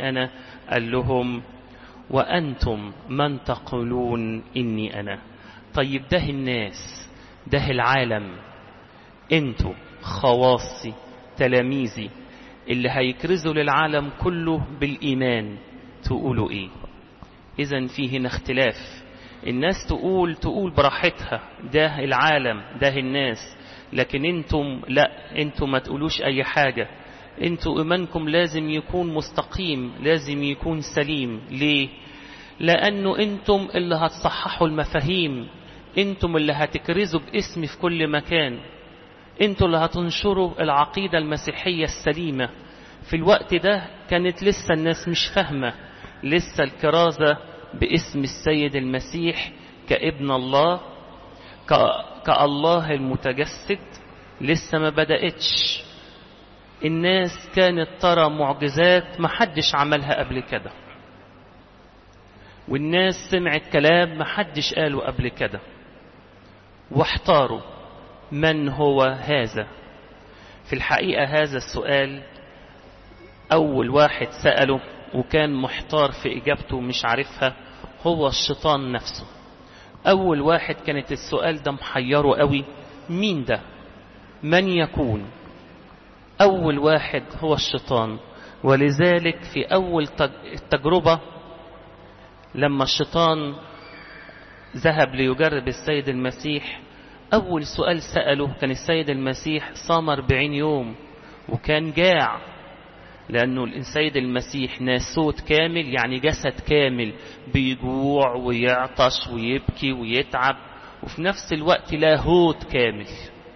إني أنا قال لهم وأنتم من تقولون إني أنا طيب ده الناس ده العالم انتوا خواصي تلاميذي اللي هيكرزوا للعالم كله بالإيمان تقولوا إيه إذا في هنا اختلاف الناس تقول تقول براحتها ده العالم ده الناس لكن انتم لا انتم ما تقولوش اي حاجة انتوا ايمانكم لازم يكون مستقيم لازم يكون سليم ليه لانه انتم اللي هتصححوا المفاهيم انتم اللي هتكرزوا باسمي في كل مكان انتوا اللي هتنشروا العقيدة المسيحية السليمة في الوقت ده كانت لسه الناس مش فاهمة لسه الكرازة باسم السيد المسيح كابن الله كالله المتجسد لسه ما بدأتش الناس كانت ترى معجزات محدش عملها قبل كده والناس سمعت كلام محدش قاله قبل كده واحتاروا من هو هذا في الحقيقة هذا السؤال أول واحد سأله وكان محتار في إجابته مش عارفها هو الشيطان نفسه أول واحد كانت السؤال ده محيره قوي مين ده من يكون أول واحد هو الشيطان ولذلك في أول التجربة لما الشيطان ذهب ليجرب السيد المسيح أول سؤال سأله كان السيد المسيح صام أربعين يوم وكان جاع لأنه السيد المسيح ناسوت كامل يعني جسد كامل بيجوع ويعطش ويبكي ويتعب وفي نفس الوقت لاهوت كامل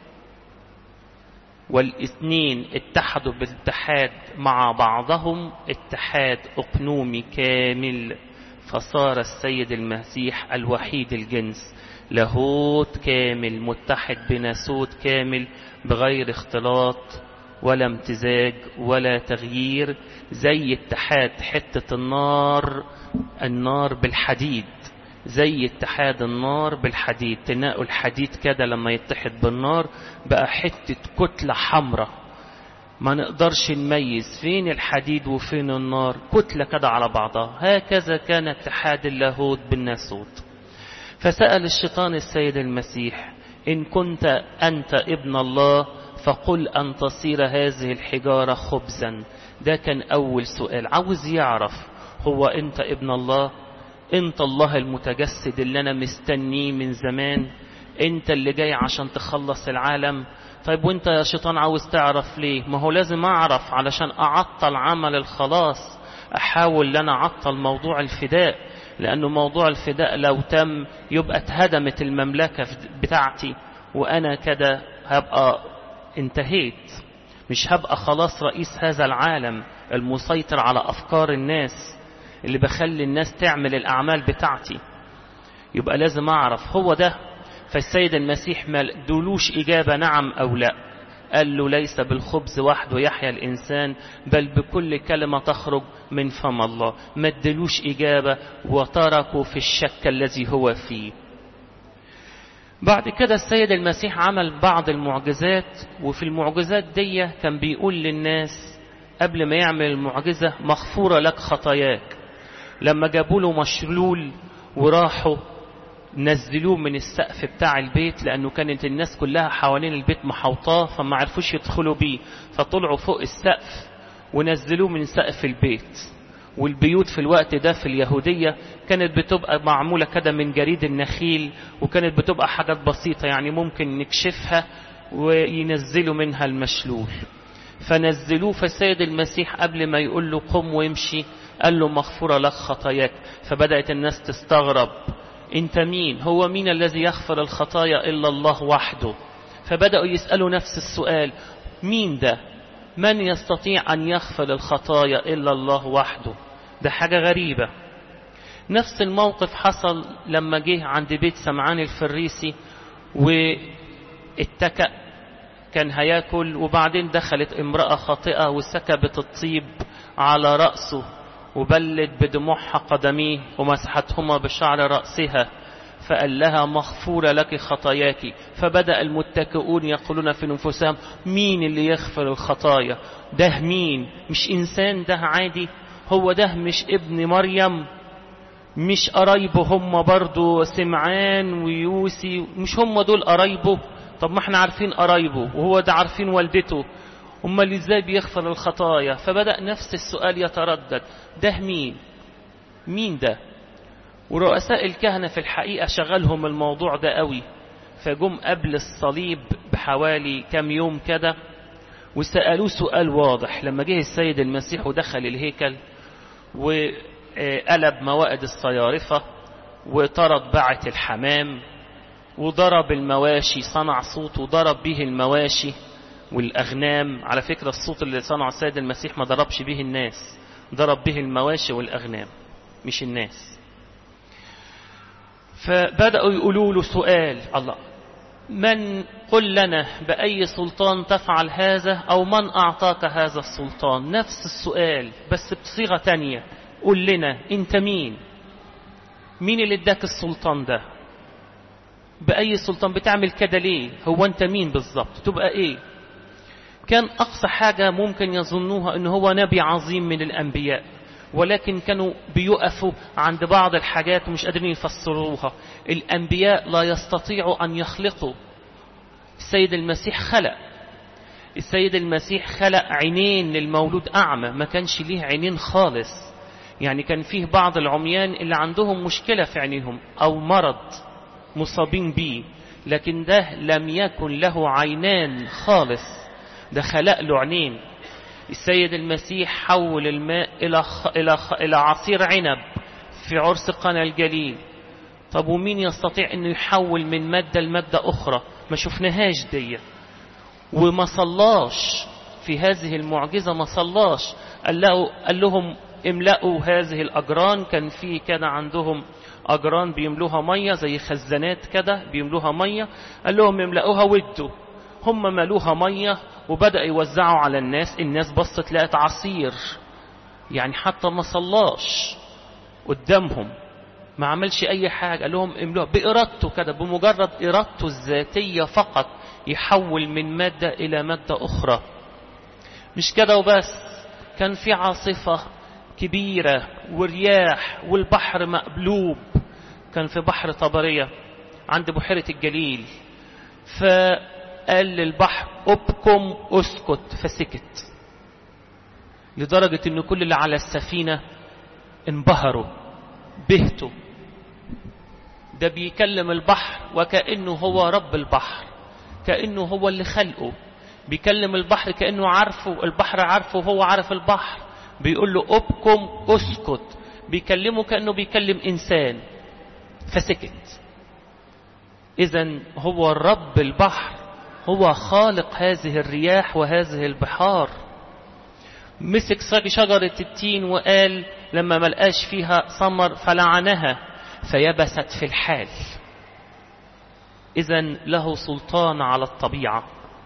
والاثنين اتحدوا باتحاد مع بعضهم اتحاد أقنومي كامل فصار السيد المسيح الوحيد الجنس لاهوت كامل متحد بناسوت كامل بغير اختلاط ولا امتزاج ولا تغيير زي اتحاد حتة النار النار بالحديد زي اتحاد النار بالحديد تنقوا الحديد كده لما يتحد بالنار بقى حتة كتلة حمراء ما نقدرش نميز فين الحديد وفين النار كتلة كده على بعضها هكذا كان اتحاد اللاهوت بالناسوت فسأل الشيطان السيد المسيح إن كنت أنت ابن الله فقل أن تصير هذه الحجارة خبزا ده كان أول سؤال عاوز يعرف هو أنت ابن الله أنت الله المتجسد اللي أنا مستنيه من زمان أنت اللي جاي عشان تخلص العالم طيب وانت يا شيطان عاوز تعرف ليه ما هو لازم أعرف علشان أعطل عمل الخلاص أحاول أن أعطل موضوع الفداء لأنه موضوع الفداء لو تم يبقى اتهدمت المملكة بتاعتي وأنا كده هبقى انتهيت مش هبقى خلاص رئيس هذا العالم المسيطر على أفكار الناس اللي بخلي الناس تعمل الأعمال بتاعتي يبقى لازم أعرف هو ده فالسيد المسيح ما دولوش إجابة نعم أو لا قال له ليس بالخبز وحده يحيا الإنسان بل بكل كلمة تخرج من فم الله ما ادلوش إجابة وتركوا في الشك الذي هو فيه بعد كده السيد المسيح عمل بعض المعجزات وفي المعجزات دي كان بيقول للناس قبل ما يعمل المعجزة مغفورة لك خطاياك لما جابوا له مشلول وراحوا نزلوه من السقف بتاع البيت لأنه كانت الناس كلها حوالين البيت محوطاه فما عرفوش يدخلوا بيه فطلعوا فوق السقف ونزلوه من سقف البيت والبيوت في الوقت ده في اليهودية كانت بتبقى معمولة كده من جريد النخيل وكانت بتبقى حاجات بسيطة يعني ممكن نكشفها وينزلوا منها المشلول فنزلوه فالسيد المسيح قبل ما يقول له قم وامشي قال له مغفورة لك خطاياك فبدأت الناس تستغرب انت مين هو مين الذي يغفر الخطايا إلا الله وحده فبدأوا يسألوا نفس السؤال مين ده من يستطيع أن يغفر الخطايا إلا الله وحده ده حاجة غريبة نفس الموقف حصل لما جه عند بيت سمعان الفريسي واتكأ كان هياكل وبعدين دخلت امرأة خاطئة وسكبت الطيب على رأسه وبلت بدموعها قدميه ومسحتهما بشعر رأسها فقال لها مغفورة لك خطاياك فبدأ المتكئون يقولون في نفوسهم مين اللي يغفر الخطايا ده مين مش إنسان ده عادي هو ده مش ابن مريم مش قرايبه هم برضو سمعان ويوسي مش هم دول قرايبه طب ما احنا عارفين قرايبه وهو ده عارفين والدته امال ازاي بيغفر الخطايا فبدأ نفس السؤال يتردد ده مين مين ده ورؤساء الكهنة في الحقيقة شغلهم الموضوع ده قوي فجم قبل الصليب بحوالي كام يوم كده وسألوه سؤال واضح لما جه السيد المسيح ودخل الهيكل وقلب موائد الصيارفة وطرد باعة الحمام وضرب المواشي صنع صوت وضرب به المواشي والأغنام على فكرة الصوت اللي صنعه السيد المسيح ما ضربش به الناس ضرب به المواشي والأغنام مش الناس فبدأوا يقولوا له سؤال الله من قل لنا بأي سلطان تفعل هذا أو من أعطاك هذا السلطان نفس السؤال بس بصيغة تانية قل لنا أنت مين مين اللي اداك السلطان ده بأي سلطان بتعمل كده ليه هو أنت مين بالظبط تبقى إيه كان أقصى حاجة ممكن يظنوها أنه هو نبي عظيم من الأنبياء ولكن كانوا بيقفوا عند بعض الحاجات ومش قادرين يفسروها الأنبياء لا يستطيعوا أن يخلقوا السيد المسيح خلق السيد المسيح خلق عينين للمولود أعمى ما كانش ليه عينين خالص يعني كان فيه بعض العميان اللي عندهم مشكلة في عينيهم أو مرض مصابين بيه لكن ده لم يكن له عينان خالص ده خلق له عينين السيد المسيح حول الماء إلى, خ... إلى, خ... إلى عصير عنب في عرس قنا الجليل طب ومين يستطيع أنه يحول من مادة لمادة أخرى ما شفناهاش دي وما صلاش في هذه المعجزة ما صلاش قال, له قال لهم املأوا هذه الأجران كان في كده عندهم أجران بيملوها مية زي خزانات كده بيملوها مية قال لهم املأوها ودوا هم ملوها مية وبدأ يوزعوا على الناس الناس بصت لقت عصير يعني حتى ما صلاش قدامهم ما عملش أي حاجة قال لهم املوها بإرادته كده بمجرد إرادته الذاتية فقط يحول من مادة إلى مادة أخرى مش كده وبس كان في عاصفة كبيرة ورياح والبحر مقلوب كان في بحر طبرية عند بحيرة الجليل فقال للبحر ابكم اسكت فسكت لدرجة ان كل اللي على السفينة انبهروا بهتوا ده بيكلم البحر وكأنه هو رب البحر كأنه هو اللي خلقه بيكلم البحر كأنه عارفه البحر عارفه وهو عارف البحر بيقول له ابكم اسكت بيكلمه كأنه بيكلم إنسان فسكت إذا هو الرب البحر هو خالق هذه الرياح وهذه البحار مسك شجرة التين وقال لما ملقاش فيها ثمر فلعنها فيبست في الحال إذا له سلطان على الطبيعة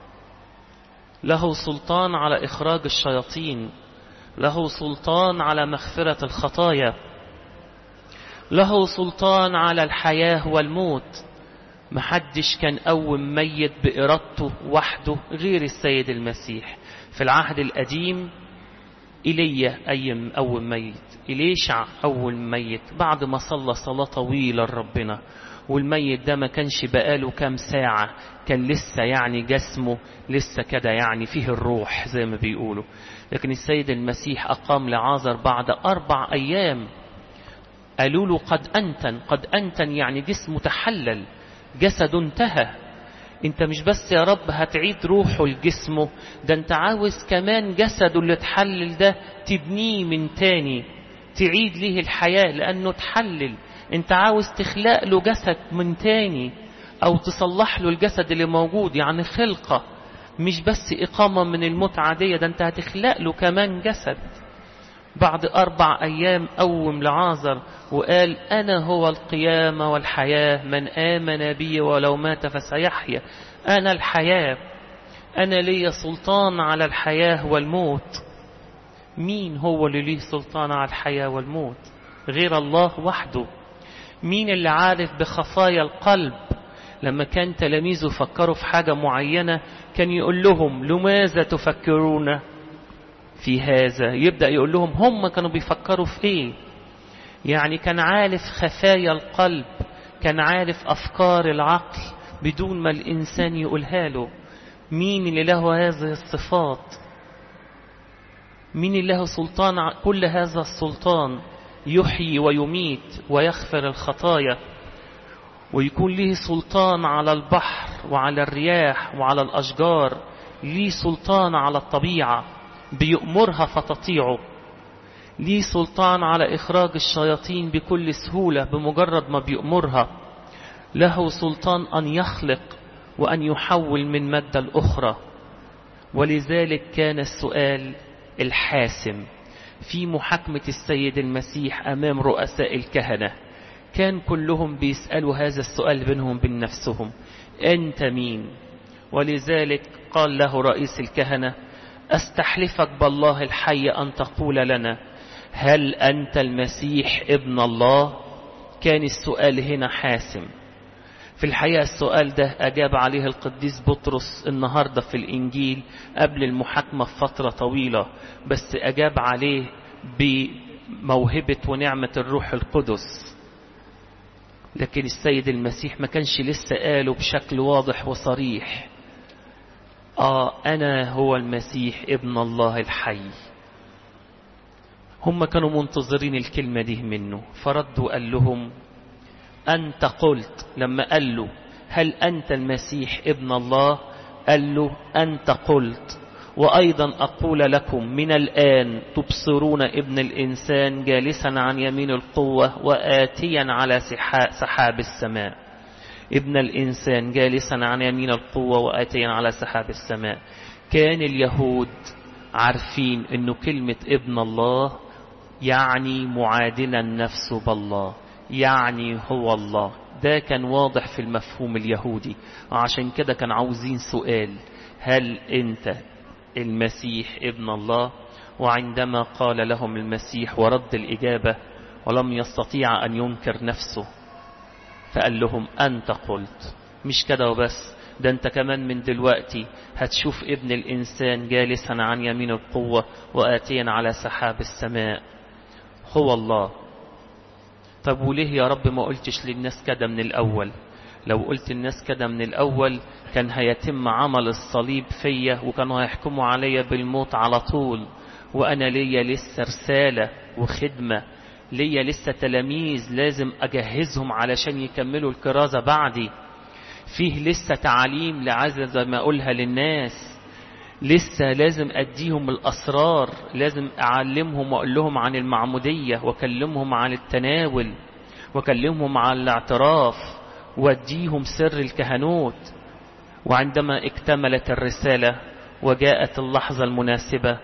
له سلطان على إخراج الشياطين له سلطان على مغفرة الخطايا له سلطان على الحياة والموت محدش كان قوم ميت بإرادته وحده غير السيد المسيح في العهد القديم إيليا أيم أول ميت إليشع أول ميت بعد ما صلى صلاة طويلة لربنا والميت ده ما كانش بقاله كام ساعة كان لسه يعني جسمه لسه كده يعني فيه الروح زي ما بيقولوا لكن السيد المسيح أقام لعازر بعد أربع أيام قالوا له قد أنتن قد أنتن يعني جسمه تحلل جسده انتهى انت مش بس يا رب هتعيد روحه لجسمه ده انت عاوز كمان جسده اللي اتحلل ده تبنيه من تاني تعيد ليه الحياة لأنه اتحلل انت عاوز تخلق له جسد من تاني او تصلح له الجسد اللي موجود يعني خلقة مش بس إقامة من الموت عادية ده انت هتخلق له كمان جسد بعد أربع أيام قوم لعازر وقال أنا هو القيامة والحياة من آمن بي ولو مات فسيحيا أنا الحياة أنا لي سلطان على الحياة والموت مين هو اللي ليه سلطان على الحياة والموت غير الله وحده مين اللي عارف بخفايا القلب لما كان تلاميذه فكروا في حاجة معينة كان يقول لهم لماذا تفكرون في هذا يبدأ يقول لهم هم كانوا بيفكروا في ايه يعني كان عارف خفايا القلب كان عارف أفكار العقل بدون ما الإنسان يقولها له مين اللي له هذه الصفات مين اللي له سلطان كل هذا السلطان يحيي ويميت ويغفر الخطايا ويكون له سلطان على البحر وعلى الرياح وعلى الأشجار ليه سلطان على الطبيعة بيأمرها فتطيعه ليه سلطان على إخراج الشياطين بكل سهولة بمجرد ما بيأمرها له سلطان أن يخلق وأن يحول من مادة الأخرى ولذلك كان السؤال الحاسم في محاكمة السيد المسيح أمام رؤساء الكهنة كان كلهم بيسألوا هذا السؤال بينهم بين نفسهم أنت مين ولذلك قال له رئيس الكهنة أستحلفك بالله الحي أن تقول لنا هل أنت المسيح ابن الله كان السؤال هنا حاسم في الحقيقة السؤال ده أجاب عليه القديس بطرس النهاردة في الإنجيل قبل المحاكمة بفترة طويلة بس أجاب عليه بموهبة ونعمة الروح القدس لكن السيد المسيح ما كانش لسه قاله بشكل واضح وصريح آه أنا هو المسيح ابن الله الحي هم كانوا منتظرين الكلمة دي منه فردوا قال لهم أنت قلت لما قال له هل أنت المسيح ابن الله قال له أنت قلت وأيضا أقول لكم من الآن تبصرون ابن الإنسان جالسا عن يمين القوة وآتيا على سحاب السماء ابن الإنسان جالسا عن يمين القوة وآتيا على سحاب السماء كان اليهود عارفين أنه كلمة ابن الله يعني معادلا نفسه بالله يعني هو الله ده كان واضح في المفهوم اليهودي وعشان كده كان عاوزين سؤال هل انت المسيح ابن الله وعندما قال لهم المسيح ورد الإجابة ولم يستطيع أن ينكر نفسه فقال لهم أنت قلت مش كده وبس ده انت كمان من دلوقتي هتشوف ابن الإنسان جالسا عن يمين القوة وآتيا على سحاب السماء هو الله طب وليه يا رب ما قلتش للناس كده من الأول لو قلت الناس كده من الأول كان هيتم عمل الصليب فيا وكانوا هيحكموا عليا بالموت على طول وأنا ليا لسه رسالة وخدمة ليا لسه تلاميذ لازم أجهزهم علشان يكملوا الكرازة بعدي فيه لسه تعاليم لعزة زي ما أقولها للناس لسه لازم أديهم الأسرار لازم أعلمهم وأقول لهم عن المعمودية وأكلمهم عن التناول وأكلمهم عن الاعتراف وأديهم سر الكهنوت وعندما اكتملت الرسالة وجاءت اللحظة المناسبة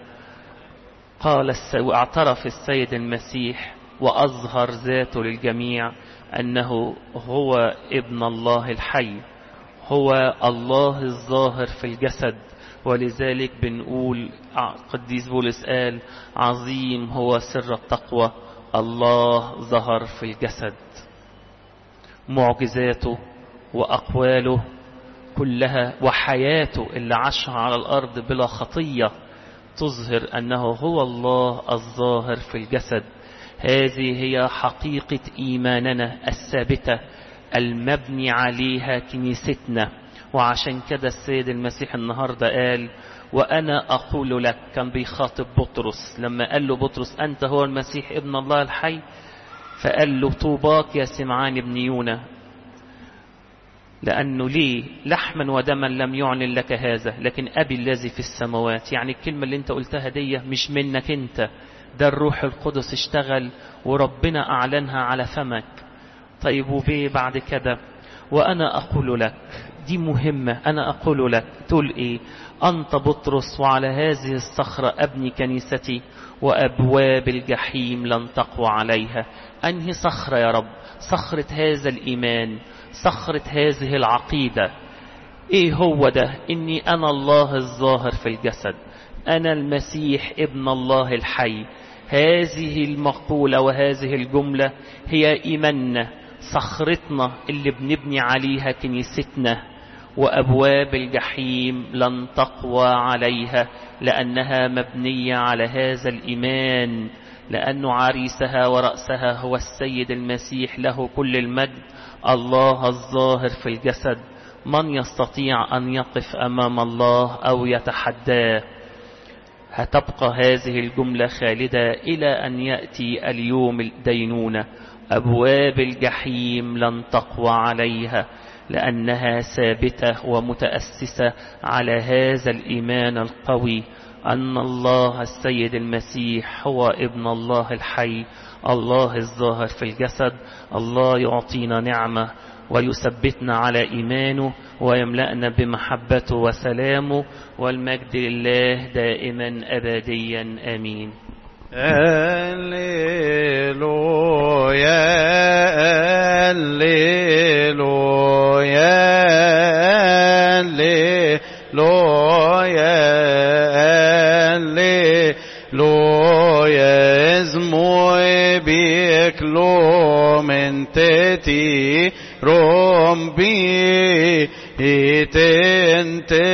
قال واعترف السيد المسيح وأظهر ذاته للجميع أنه هو ابن الله الحي هو الله الظاهر في الجسد ولذلك بنقول قديس بولس قال عظيم هو سر التقوى الله ظهر في الجسد معجزاته وأقواله كلها وحياته اللي عاشها على الأرض بلا خطية تظهر أنه هو الله الظاهر في الجسد هذه هي حقيقة إيماننا الثابتة المبني عليها كنيستنا وعشان كده السيد المسيح النهاردة قال وأنا أقول لك كان بيخاطب بطرس لما قال له بطرس أنت هو المسيح ابن الله الحي فقال له طوباك يا سمعان ابن يونا لأنه ليه لحما ودما لم يعلن لك هذا لكن أبي الذي في السماوات يعني الكلمة اللي انت قلتها دي مش منك انت ده الروح القدس اشتغل وربنا أعلنها على فمك طيب وبيه بعد كده وأنا أقول لك دي مهمة أنا أقول لك تقول إيه أنت بطرس وعلى هذه الصخرة أبني كنيستي وأبواب الجحيم لن تقوى عليها أنهي صخرة يا رب صخرة هذا الإيمان صخرة هذه العقيدة إيه هو ده إني أنا الله الظاهر في الجسد أنا المسيح ابن الله الحي هذه المقولة وهذه الجملة هي إيماننا صخرتنا اللي بنبني عليها كنيستنا وأبواب الجحيم لن تقوى عليها لأنها مبنية على هذا الإيمان لأن عريسها ورأسها هو السيد المسيح له كل المجد الله الظاهر في الجسد من يستطيع أن يقف أمام الله أو يتحداه هتبقى هذه الجملة خالدة إلى أن يأتي اليوم الدينونة أبواب الجحيم لن تقوى عليها لأنها ثابتة ومتأسسة على هذا الإيمان القوي أن الله السيد المسيح هو ابن الله الحي الله الظاهر في الجسد الله يعطينا نعمة ويثبتنا على إيمانه ويملأنا بمحبته وسلامه والمجد لله دائما أبديا آمين هللويا هللويا هللويا هللويا اسمه بيكلو من تتي روم بي تنت